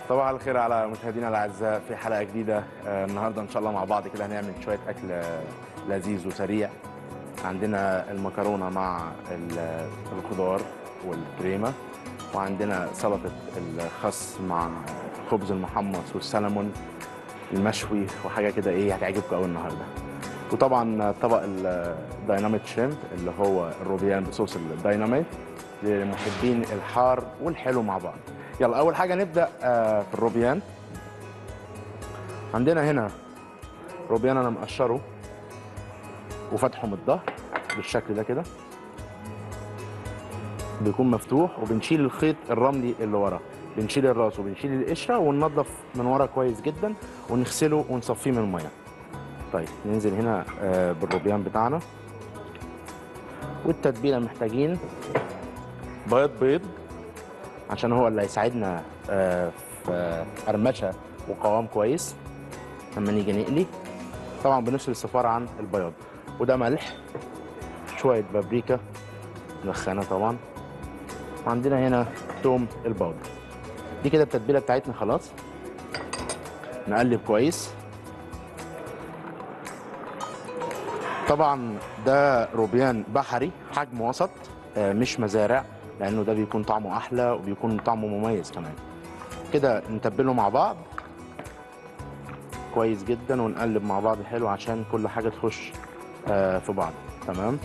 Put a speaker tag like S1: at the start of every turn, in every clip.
S1: صباح الخير على مشاهدينا الاعزاء في حلقه جديده آه، النهارده ان شاء الله مع بعض كده هنعمل شويه اكل آه، لذيذ وسريع عندنا المكرونه مع ال- الخضار والكريمه وعندنا سلطه الخس مع الخبز المحمص والسلمون المشوي وحاجه كده ايه هتعجبكم قوي النهارده وطبعا طبق الدايناميت شريمب اللي هو الروبيان بصوص الدايناميت لمحبين الحار والحلو مع بعض يلا اول حاجه نبدا آه، في الروبيان عندنا هنا روبيان انا مقشره وفتحه من الظهر بالشكل ده كده بيكون مفتوح وبنشيل الخيط الرملي اللي وراه بنشيل الراس وبنشيل القشره وننضف من ورا كويس جدا ونغسله ونصفيه من الميه طيب ننزل هنا آه، بالروبيان بتاعنا والتتبيله محتاجين بيض بيض عشان هو اللي هيساعدنا آه، في قرمشه وقوام كويس لما نيجي نقلي طبعا بنفصل الصفار عن البياض وده ملح شويه بابريكا مدخنه طبعا وعندنا هنا توم البودر دي كده التتبيله بتاعتنا خلاص نقلب كويس طبعا ده روبيان بحري حجم وسط آه، مش مزارع لانه ده بيكون طعمه احلى وبيكون طعمه مميز كمان كده نتبله مع بعض كويس جدا ونقلب مع بعض حلو عشان كل حاجه تخش آه، في بعض تمام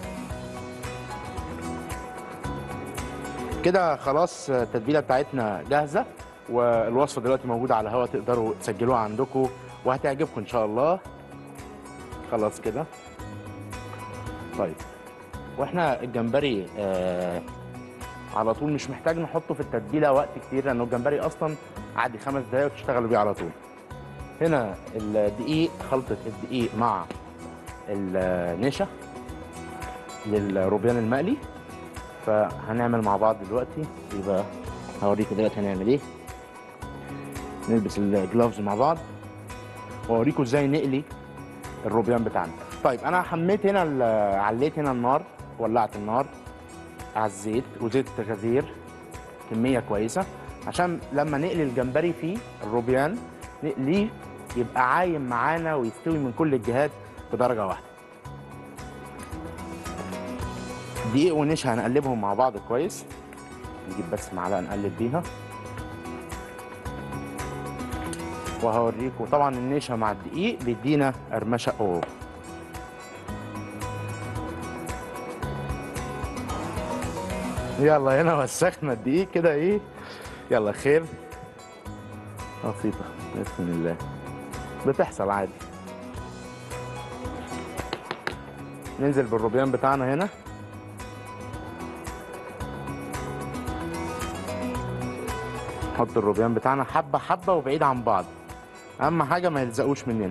S1: كده خلاص آه، التتبيله بتاعتنا جاهزه والوصفه دلوقتي موجوده على الهواء تقدروا تسجلوها عندكم وهتعجبكم ان شاء الله خلاص كده طيب واحنا الجمبري آه على طول مش محتاج نحطه في التتبيله وقت كتير لانه الجمبري اصلا عادي خمس دقايق وتشتغلوا بيه على طول هنا الدقيق خلطه الدقيق مع النشا للروبيان المقلي فهنعمل مع بعض دلوقتي يبقى هوريكم دلوقتي هنعمل ايه نلبس الجلافز مع بعض واوريكم ازاي نقلي الروبيان بتاعنا طيب انا حميت هنا ال- عليت هنا النار ولعت النار على الزيت وزيت غزير كميه كويسه عشان لما نقلي الجمبري فيه الروبيان نقليه يبقى عايم معانا ويستوي من كل الجهات بدرجه واحده دقيق ونشا هنقلبهم مع بعض كويس نجيب بس معلقه نقلب بيها وهوريكم طبعا النشا مع الدقيق بيدينا قرمشه اوه يلا هنا وسخنا الدقيق كده ايه يلا خير بسيطة بسم الله بتحصل عادي ننزل بالروبيان بتاعنا هنا نحط الروبيان بتاعنا حبة حبة وبعيد عن بعض أهم حاجة ما يلزقوش مننا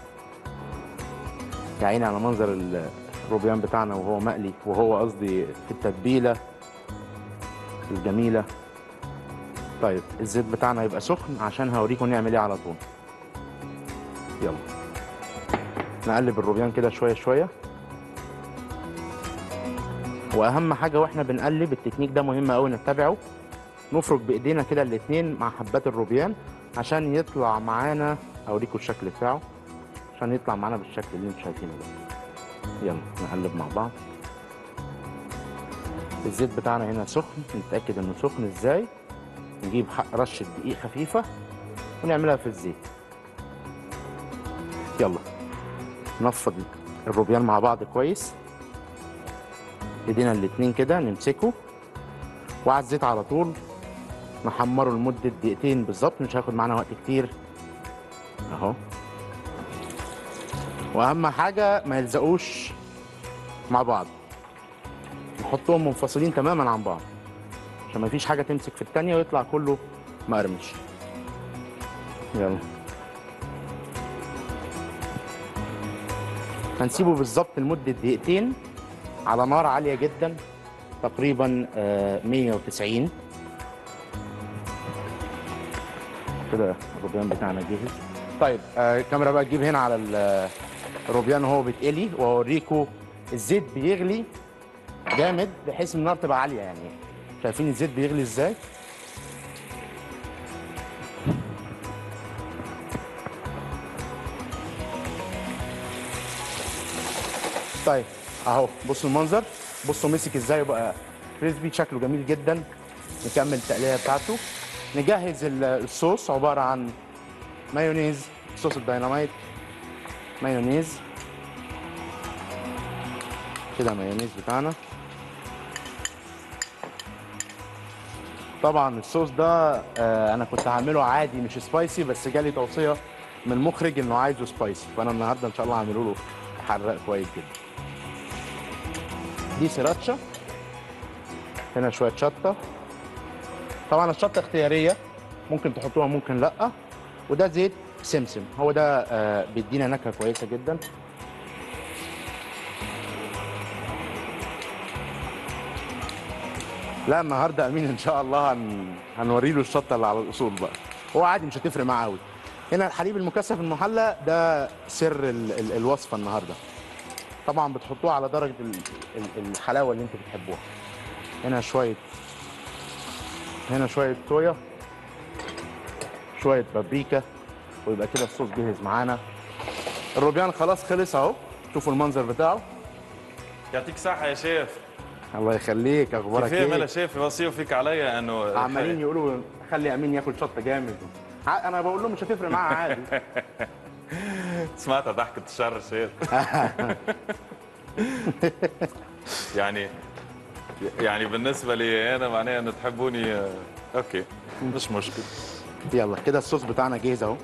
S1: يا عيني على منظر ال- الروبيان بتاعنا وهو مقلي وهو قصدي في التتبيلة الجميلة طيب الزيت بتاعنا هيبقى سخن عشان هوريكم نعمل ايه على طول يلا نقلب الروبيان كده شوية شوية واهم حاجة واحنا بنقلب التكنيك ده مهم قوي نتبعه نفرك بايدينا كده الاتنين مع حبات الروبيان عشان يطلع معانا اوريكم الشكل بتاعه عشان يطلع معانا بالشكل اللي انتم شايفينه ده يلا نقلب مع بعض الزيت بتاعنا هنا سخن نتاكد انه سخن ازاي نجيب ح- رشه دقيق خفيفه ونعملها في الزيت يلا نفض الروبيان مع بعض كويس ايدينا الاتنين كده نمسكه وعلى الزيت على طول نحمره لمده دقيقتين بالظبط مش هياخد معانا وقت كتير اهو واهم حاجه ما يلزقوش مع بعض نحطهم منفصلين تماما عن بعض عشان ما فيش حاجه تمسك في التانية ويطلع كله مقرمش يلا هنسيبه بالظبط لمده دقيقتين على نار عاليه جدا تقريبا آه، 190 كده الروبيان بتاعنا جاهز طيب آه، الكاميرا بقى تجيب هنا على ال- الروبيان وهو بيتقلي واوريكم الزيت بيغلي جامد بحيث ان النار تبقى عاليه يعني شايفين الزيت بيغلي ازاي طيب اهو بصوا المنظر بصوا مسك ازاي بقى كريسبي شكله جميل جدا نكمل التقليه بتاعته نجهز ال- الصوص عباره عن مايونيز صوص الديناميت مايونيز كده مايونيز بتاعنا طبعا الصوص ده آه، انا كنت هعمله عادي مش سبايسي بس جالي توصيه من المخرج انه عايزه سبايسي فانا النهارده ان شاء الله هعمله له حراق كويس جدا دي سيراتشا هنا شويه شطه طبعا الشطه اختياريه ممكن تحطوها ممكن لا وده زيت سمسم هو ده آه، بيدينا نكهه كويسه جدا لا النهارده امين ان شاء الله هن... هنوري له الشطه اللي على الاصول بقى هو عادي مش هتفرق معاه قوي هنا الحليب المكثف المحلى ده سر ال... ال... الوصفه النهارده طبعا بتحطوه على درجه ال... ال- الحلاوه اللي انتوا بتحبوها هنا شويه هنا شويه صويا شويه بابريكا ويبقى كده الصوص جاهز معانا الروبيان خلاص خلص اهو شوفوا المنظر بتاعه
S2: يعطيك صحة يا شيف
S1: الله يخليك اخبارك
S2: كيف بلا
S1: ايه
S2: شيف يوصيوا فيك عليا انه
S1: عمالين يقولوا خلي امين ياكل شطه جامد ع- انا بقول لهم مش هتفرق معاه عادي
S2: سمعتها ضحكة الشر شيف يعني يعني بالنسبة لي انا معناها انه تحبوني آه، اوكي مش مشكلة
S1: يلا كده الصوص بتاعنا جاهز اهو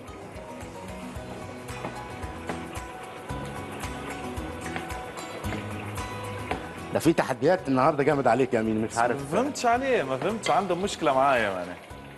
S1: ده في تحديات النهارده جامد عليك يا امين مش
S2: ما
S1: عارف
S2: فهمتش عليه ما فهمتش عنده مشكلة معايا يعني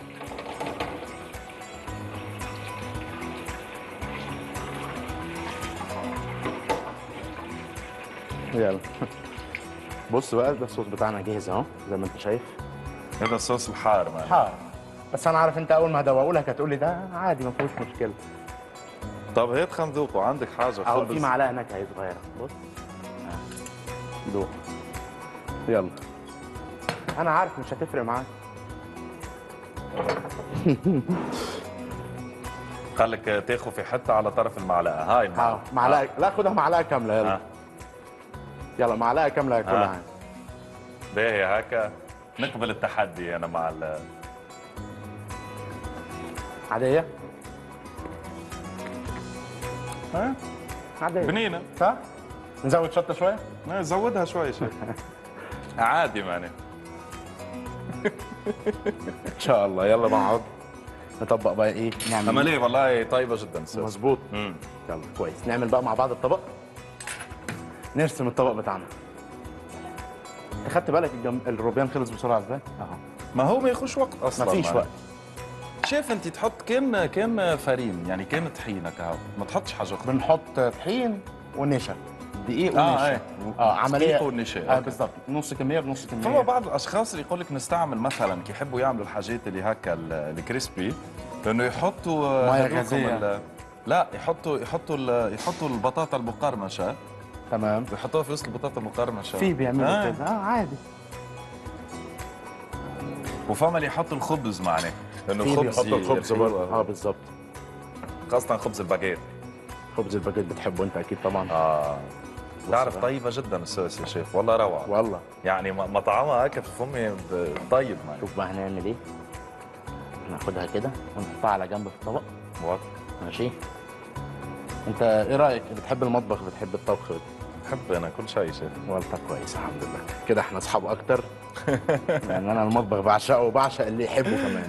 S1: يلا بص بقى ده الصوص بتاعنا جاهز اهو زي ما انت شايف
S2: هذا الصوص الحار معنا
S1: حار بس انا عارف انت اول ما هدوقه لك هتقول لي ده عادي ما فيهوش مشكله
S2: طب هات خلينا ذوقه عندك حاجة
S1: اهو في
S2: خبز
S1: معلقه نكهه صغيره بص آه. دوق يلا انا عارف مش هتفرق معاك
S2: خليك تاخذ في حتة على طرف المعلقة هاي
S1: اه
S2: المعلقة
S1: معلقه لا خدها معلقه كامله يلا
S2: آه.
S1: يلا معلقه كامله ياكلها
S2: آه.
S1: يعني.
S2: باهي هكا نقبل التحدي انا مع ال
S1: عاديه
S2: ها
S1: عاديه
S2: بنينة
S1: صح نزود شطه شويه
S2: ما زودها شوي شوي عادي معني
S1: ان شاء الله يلا نقعد نطبق بقى ايه نعمل
S2: اما ليه والله طيبة جدا الصوص
S1: مظبوط
S2: مم.
S1: يلا كويس نعمل بقى مع بعض الطبق نرسم الطبق بتاعنا انت خدت بالك الجم... الروبيان خلص بسرعه ازاي؟ اهو
S2: ما هو ما يخش وقت اصلا
S1: مفيش
S2: معني.
S1: وقت
S2: شايف انت تحط كان كان فريم يعني كان طحينه كهو ما تحطش حاجه اخرى
S1: بنحط طحين ونشا دقيق
S2: اه
S1: ونشا
S2: ايه
S1: اه عمليه
S2: دقيق والنشا
S1: اه
S2: أوكي.
S1: بالظبط نص كميه بنص كميه
S2: فما بعض الاشخاص اللي يقول لك نستعمل مثلا كي يحبوا يعملوا الحاجات اللي هكا ال- الكريسبي انه يحطوا آه،
S1: مية
S2: هذوكم
S1: غازية.
S2: ال- لا يحطوا يحطوا ال- يحطوا البطاطا المقرمشه
S1: تمام
S2: ويحطوها في وسط البطاطا المقرمشه
S1: في بيعملوا
S2: آه.
S1: كده اه عادي
S2: وفما اللي يحطوا الخبز معناه انه
S1: في
S2: الخبز
S1: بيحطوا الخبز
S2: يحلوه.
S1: برضه اه بالظبط
S2: خاصه خبز الباجيت
S1: خبز الباجيت بتحبه انت اكيد طبعا
S2: اه تعرف
S1: بقى.
S2: طيبه جدا الصوص يا شيف والله روعه
S1: والله
S2: يعني م- مطعمها هكا في فمي ب- طيب معي
S1: شوف بقى هنعمل ايه ناخدها كده ونحطها على جنب في الطبق
S2: واضح.
S1: ماشي انت ايه رايك بتحب المطبخ بتحب الطبخ
S2: بحب انا كل شيء شيف
S1: والله كويس الحمد لله كده احنا اصحاب اكتر لان انا المطبخ بعشقه وبعشق اللي يحبه كمان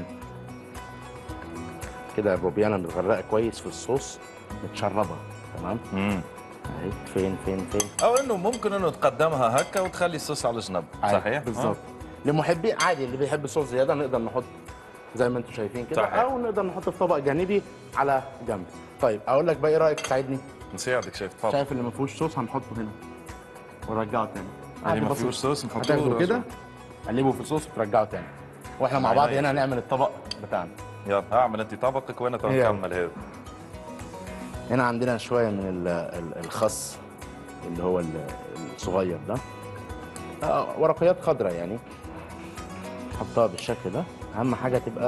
S1: كده الروبيانه متغرقه كويس في الصوص متشربه تمام
S2: امم
S1: اهي فين فين فين
S2: او انه ممكن انه تقدمها هكا وتخلي الصوص على جنب
S1: عادي،
S2: صحيح
S1: بالظبط لمحبي عادي اللي بيحب الصوص زياده نقدر نحط زي ما انتم شايفين كده
S2: صحيح.
S1: او نقدر نحط في طبق جانبي على جنب طيب اقول لك بقى ايه رايك تساعدني
S2: آه. نساعدك شيف تفضل
S1: شايف اللي ما فيهوش صوص هنحطه هنا ونرجعه تاني
S2: اللي
S1: عادي
S2: ما
S1: بسيط.
S2: فيهوش صوص نحطوه
S1: هتاخده كده
S2: ورجعه.
S1: قلبه في الصوص وترجعه تاني واحنا مع بعض هنا نعمل الطبق بتاعنا
S2: يلا اعمل انت طبقك وانا تو
S1: يلا.
S2: نكمل هذا
S1: هنا عندنا شويه من ال- ال- الخس اللي هو ال- الصغير ده آه، ورقيات خضراء يعني نحطها بالشكل ده اهم حاجه تبقى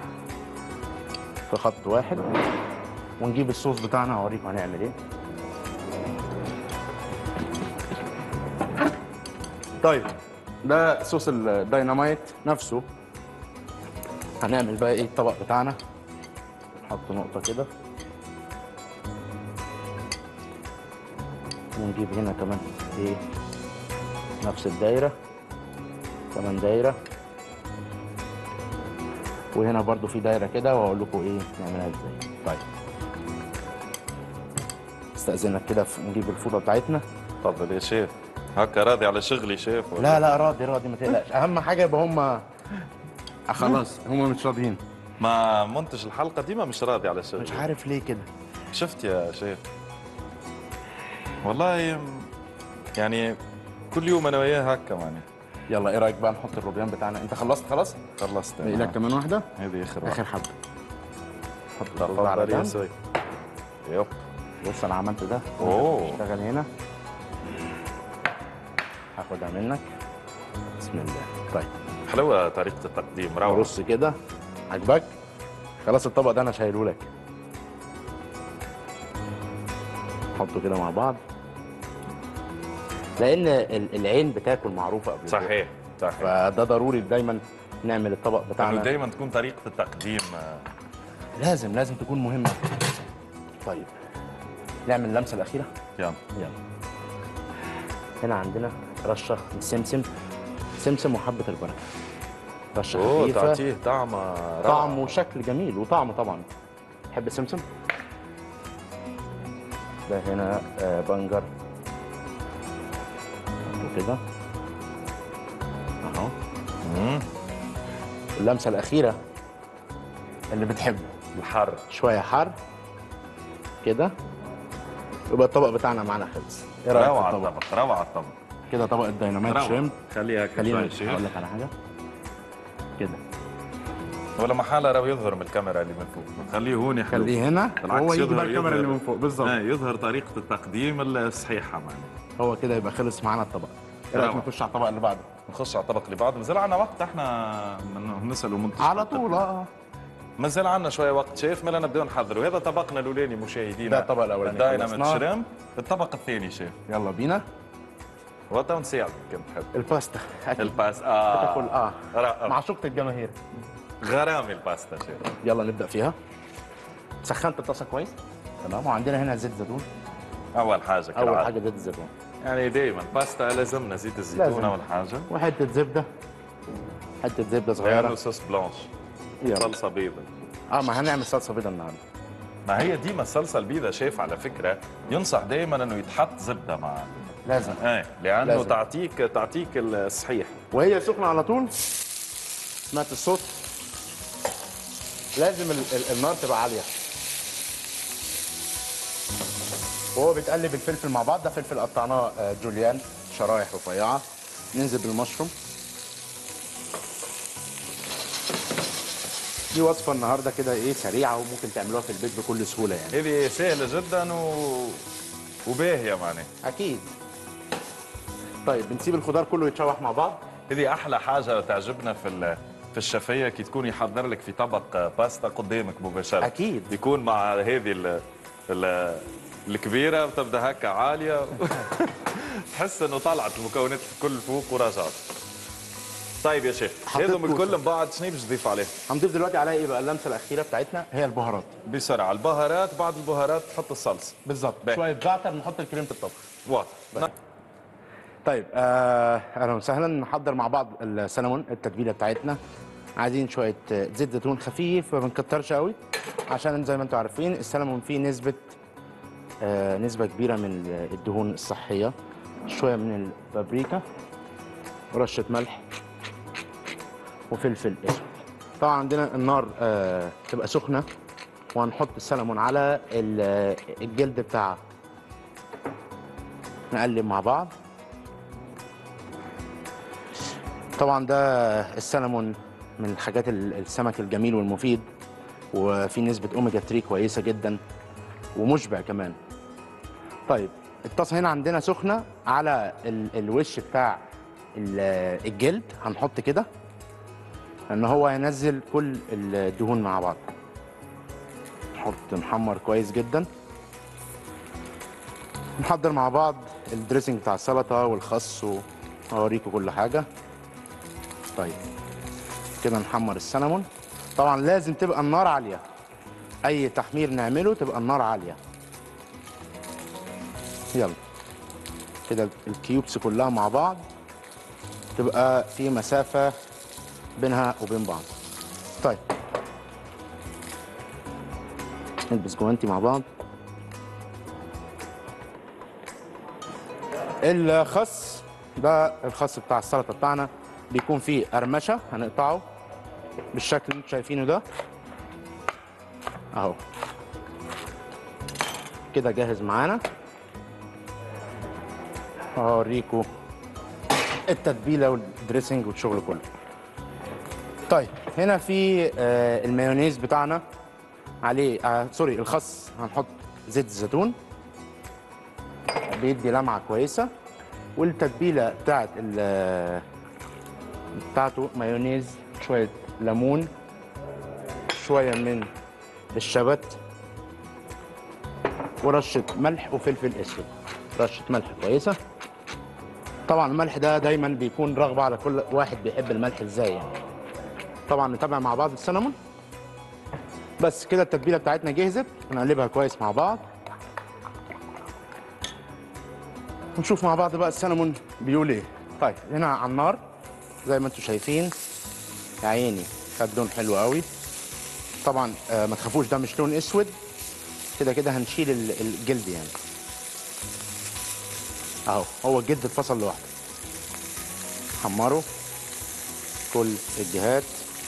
S1: في خط واحد ونجيب الصوص بتاعنا هوريكم هنعمل ايه طيب ده صوص الدايناميت نفسه هنعمل بقى ايه الطبق بتاعنا نحط نقطة كده ونجيب هنا كمان ايه نفس الدايرة كمان دايرة وهنا برضو في دايرة كده واقول لكم ايه نعملها ازاي طيب استأذنك كده في- نجيب الفوطة بتاعتنا
S2: تفضل يا شيف هكا راضي على شغلي شيف ولا؟
S1: لا لا راضي راضي ما تقلقش اهم حاجة يبقى هم خلاص هم مش راضيين
S2: ما منتج الحلقه ديما مش راضي على شغلي
S1: مش عارف ليه كده
S2: شفت يا شيخ والله يعني كل يوم انا وياه هكا يعني
S1: يلا ايه رايك بقى نحط الروبيان بتاعنا انت خلصت خلاص
S2: خلصت
S1: باقي لك كمان واحده
S2: هذه اخر
S1: اخر
S2: واحده
S1: حبه حط الرز على
S2: تفضل يا
S1: جنب
S2: سوي يب
S1: بص انا عملت ده
S2: أوه.
S1: اشتغل هنا هاخدها منك بسم الله طيب
S2: حلوه طريقه التقديم روعه
S1: رص كده عجبك خلاص الطبق ده انا شايله لك حطه كده مع بعض لان ال- العين بتاكل معروفه قبل كده.
S2: صحيح صحيح
S1: فده ضروري دايما نعمل الطبق
S2: انه
S1: بتاعنا
S2: دائما تكون طريقه التقديم آه،
S1: لازم لازم تكون مهمه طيب نعمل اللمسه الاخيره
S2: يلا
S1: يلا هنا عندنا رشه من سمسم سمسم وحبه البركه رشه
S2: اوه
S1: خفيفه
S2: تعطيه طعم روعة.
S1: طعم وشكل جميل وطعم طبعا تحب السمسم ده هنا آه، بنجر حطه كده اهو
S2: مم.
S1: اللمسه الاخيره اللي بتحبه
S2: الحر
S1: شويه حر كده يبقى الطبق بتاعنا معانا خلص ايه رايك في
S2: روعه
S1: الطبق
S2: الطبق روعه الطبق
S1: كده طبق الديناميت
S2: روعه
S1: شريمب
S2: خليها هكا
S1: خلينا
S2: شوي شيف
S1: اقول لك على حاجه كده
S2: ولا محاله راه يظهر من الكاميرا اللي من فوق خليه هون يحلو
S1: خليه هنا
S2: بالعكس
S1: هو يجي
S2: يظهر-
S1: بقى الكاميرا اللي
S2: يظهر.
S1: من فوق بالظبط
S2: آه يظهر طريقه التقديم الصحيحه معنا
S1: هو كده يبقى خلص معانا الطبق ايه رايك
S2: روعة.
S1: نخش على الطبق اللي بعده
S2: نخش على الطبق اللي بعده مازال عندنا وقت احنا من نسالوا منتج
S1: على طول اه
S2: مازال عندنا شويه وقت شيف ملا نبداو نحضروا هذا طبقنا الاولاني مشاهدينا
S1: ده الطبق الأولاني
S2: الدايناميت
S1: خلصناه.
S2: شريمب الطبق الثاني شيف
S1: يلا بينا
S2: وقتها نساعدك كنت تحب
S1: الباستا اكيد
S2: الباس
S1: تاكل
S2: اه
S1: اه
S2: رائع.
S1: معشوقة الجماهير
S2: غرامي الباستا شيف
S1: يلا نبدا فيها سخنت الطاسه كويس تمام وعندنا هنا زيت زيتون
S2: اول حاجه
S1: اول
S2: كالعادة.
S1: حاجه زيت الزيتون
S2: يعني دائما باستا لازمنا زيت الزيتون
S1: لازم.
S2: اول حاجه
S1: وحته زبده حته زبده
S2: غير
S1: صغيره
S2: صوص بلانش
S1: يلا
S2: صلصه بيضاء
S1: اه ما هنعمل صلصه بيضه النهارده
S2: ما هي ديما الصلصه البيضاء شايف على فكره ينصح دائما انه يتحط زبده مع
S1: لازم
S2: ايه لانه
S1: لازم.
S2: تعطيك تعطيك الصحيح
S1: وهي سخنه على طول سمعت الصوت لازم ال- ال- النار تبقى عاليه وهو بيتقلب الفلفل مع بعض ده فلفل قطعناه آه، جوليان شرايح رفيعه ننزل بالمشروم دي وصفه النهارده كده ايه سريعه وممكن تعملوها في البيت بكل سهوله يعني
S2: هذه سهله جدا و... وباهيه معناها
S1: اكيد طيب بنسيب الخضار كله يتشوح مع بعض
S2: هذه احلى حاجه تعجبنا في ال... في الشفيه كي تكون يحضر لك في طبق باستا قدامك مباشره
S1: أكيد.
S2: يكون مع هذه ال... ال... الكبيره وتبدا هكا عاليه تحس انه طلعت المكونات الكل فوق ورجعت طيب يا شيخ
S1: حطيت
S2: هذم الكل
S1: كوسة.
S2: من بعد شنو باش تضيف عليه
S1: هنضيف دلوقتي عليها ايه بقى اللمسه الاخيره بتاعتنا هي البهارات
S2: بسرعه البهارات بعد البهارات تحط الصلصه
S1: بالظبط
S2: باهي.
S1: شويه زعتر نحط كريمه الطبخ
S2: واضح
S1: طيب آه، اهلا وسهلا نحضر مع بعض السلمون التتبيله بتاعتنا عايزين شويه آه، زيت زيتون خفيف ما بنكترش قوي عشان زي ما انتم عارفين السلمون فيه نسبه آه، نسبه كبيره من الدهون الصحيه شويه من البابريكا ورشه ملح وفلفل اسود طبعا عندنا النار آه، تبقى سخنه وهنحط السلمون على ال- الجلد بتاعها نقلب مع بعض طبعا ده السلمون من الحاجات ال- السمك الجميل والمفيد وفي نسبة أوميجا 3 كويسة جدا ومشبع كمان طيب الطاسة هنا عندنا سخنة على ال- الوش بتاع ال- الجلد هنحط كده ان هو ينزل كل الدهون مع بعض نحط نحمر كويس جدا نحضر مع بعض الدريسنج بتاع السلطه والخس و... اوريكم كل حاجه طيب كده نحمر السلمون طبعا لازم تبقى النار عاليه اي تحمير نعمله تبقى النار عاليه يلا كده الكيوبس كلها مع بعض تبقى في مسافه بينها وبين بعض طيب نلبس جوانتي مع بعض الخس ده الخس بتاع السلطه بتاعنا بيكون فيه قرمشه هنقطعه بالشكل اللي انتوا شايفينه ده اهو كده جاهز معانا هوريكم التتبيله والدريسنج والشغل كله طيب هنا في آه، المايونيز بتاعنا عليه آه سوري الخس هنحط زيت الزيتون بيدي لمعه كويسه والتتبيله بتاعت ال- بتاعته مايونيز شويه ليمون شويه من الشبت ورشه ملح وفلفل اسود رشه ملح كويسه طبعا الملح ده دايما بيكون رغبه على كل واحد بيحب الملح ازاي يعني طبعا نتابع مع بعض السينامون بس كده التتبيله بتاعتنا جهزت هنقلبها كويس مع بعض ونشوف مع بعض بقى السلمون بيقول ايه طيب هنا على النار زي ما انتم شايفين يا عيني خد لون حلو قوي طبعا آه ما تخافوش ده مش لون اسود كده كده هنشيل ال- الجلد يعني اهو هو الجلد اتفصل لوحده حمره كل الجهات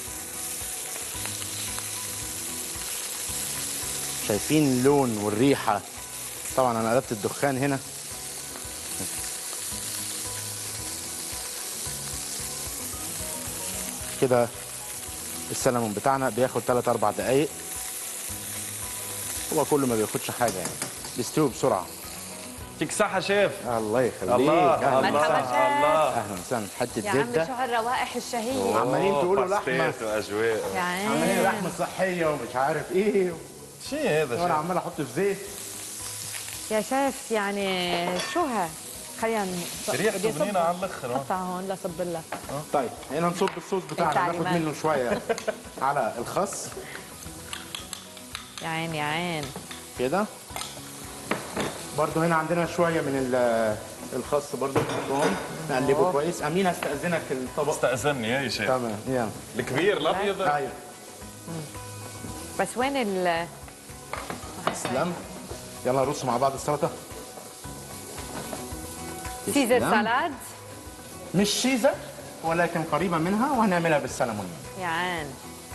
S1: شايفين اللون والريحه طبعا انا قلبت الدخان هنا كده السلمون بتاعنا بياخد 3 4 دقايق هو كله ما بياخدش حاجه يعني بيستوي بسرعه
S2: يعطيك صحة شيف
S1: الله يخليك
S2: الله
S1: أهلاً
S2: الله
S3: مرحبا
S1: وسهلاً.
S3: شيف.
S2: الله
S1: اهلا وسهلا حته
S3: يا
S1: زيت
S3: عم
S1: ده
S3: شو هالروائح الشهية
S1: عمالين تقولوا لحمة.
S2: باستيت واجواء
S3: يا
S1: عمالين
S3: عيني
S1: لحمه صحيه ومش عارف ايه
S2: شو هذا
S1: وانا
S2: شيف؟
S1: عمال احط في زيت
S3: يا شيف يعني شو ها خلينا ن-
S2: ريحته
S3: بدي أصب-
S2: بنينة على الاخر هون.
S3: قطع هون لصب لك
S1: طيب هنا نصب الصوص بتاعنا ناخد
S3: التعليمات.
S1: منه شويه على الخس
S3: يا عين يا عين
S1: كده برضو هنا عندنا شويه من ال- الخس برضو نحطهم نقلبه
S3: أوه.
S1: كويس امين استاذنك الطبق
S2: استأذني يا شيف
S1: تمام يلا
S2: الكبير الابيض
S1: ايوه
S3: بس وين ال
S1: تسلم يلا نرص مع بعض السلطه
S3: سيزر
S1: تسلم.
S3: سالاد
S1: مش شيزر ولكن قريبه منها وهنعملها بالسلمون
S3: يا عين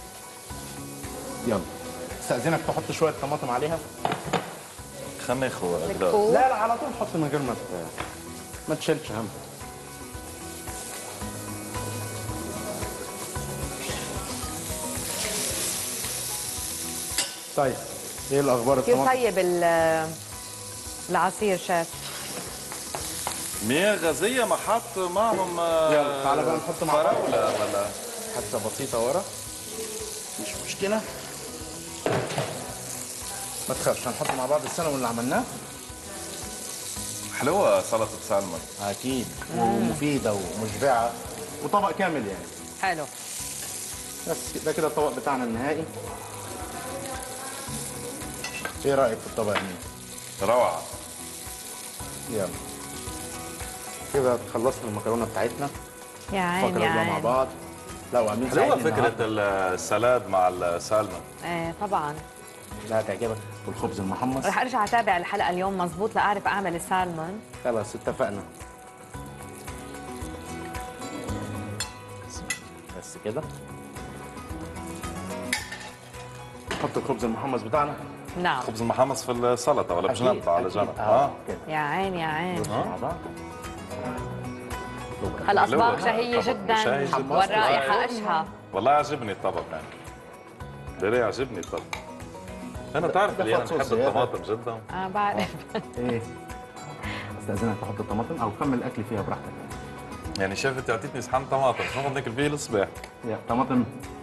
S1: يلا استاذنك تحط شويه طماطم عليها
S2: خلنا اخو اقدر
S3: الكوب
S1: لا لا على طول حط من غير ما ت- ما تشيلش هم طيب ايه الاخبار
S3: كيف
S1: الطماطم
S3: طيب ال- العصير شيف
S2: مياه غازية ما حط معهم آه،
S1: يلا، تعال بقى نحط مع بعض.
S2: فراولة ولا
S1: حتى بسيطه ورا مش مشكله ما تخافش هنحط مع بعض السلمون اللي عملناه
S2: حلوة سلطة سالمون
S1: اكيد ومفيده ومشبعه وطبق كامل يعني
S3: حلو
S1: بس ده كده الطبق بتاعنا النهائي ايه رايك في الطبق يا امين
S2: روعة
S1: يلا كده خلصنا المكرونه بتاعتنا
S3: يا عين
S1: فقره
S3: يا
S1: بقى مع
S3: عين
S1: بعض لا وامين
S2: حلوة
S1: ساعدني
S2: فكرة
S1: النهاردة.
S2: السلاد مع السالمون
S3: ايه طبعا
S1: لا هتعجبك والخبز المحمص
S3: رح ارجع اتابع الحلقه اليوم مزبوط لاعرف اعمل السالمون
S1: خلاص اتفقنا بس كده نحط الخبز المحمص بتاعنا
S3: نعم
S2: خبز محمص في السلطة ولا
S1: أكيد،
S2: بجنبها على
S1: أكيد.
S2: جنب
S1: اه
S2: اه
S1: كده
S3: يا عين يا عين
S1: مع بعض
S3: هالاطباق
S2: حلوة.
S3: شهيه
S2: طبق
S3: جدا
S2: شهي جداً.
S3: والرائحه اشهى
S2: والله عجبني الطبق يعني ليه عجبني الطبق انا بتعرف
S1: ده
S2: اللي انا
S1: فصوص
S2: بحب
S1: زيادة.
S2: الطماطم جدا
S3: اه بعرف
S1: ايه استاذنك تحط الطماطم او كمل الاكل فيها براحتك
S2: يعني شايف انت اعطيتني صحن طماطم شو بدنا ناكل فيه الصبح
S1: يا طماطم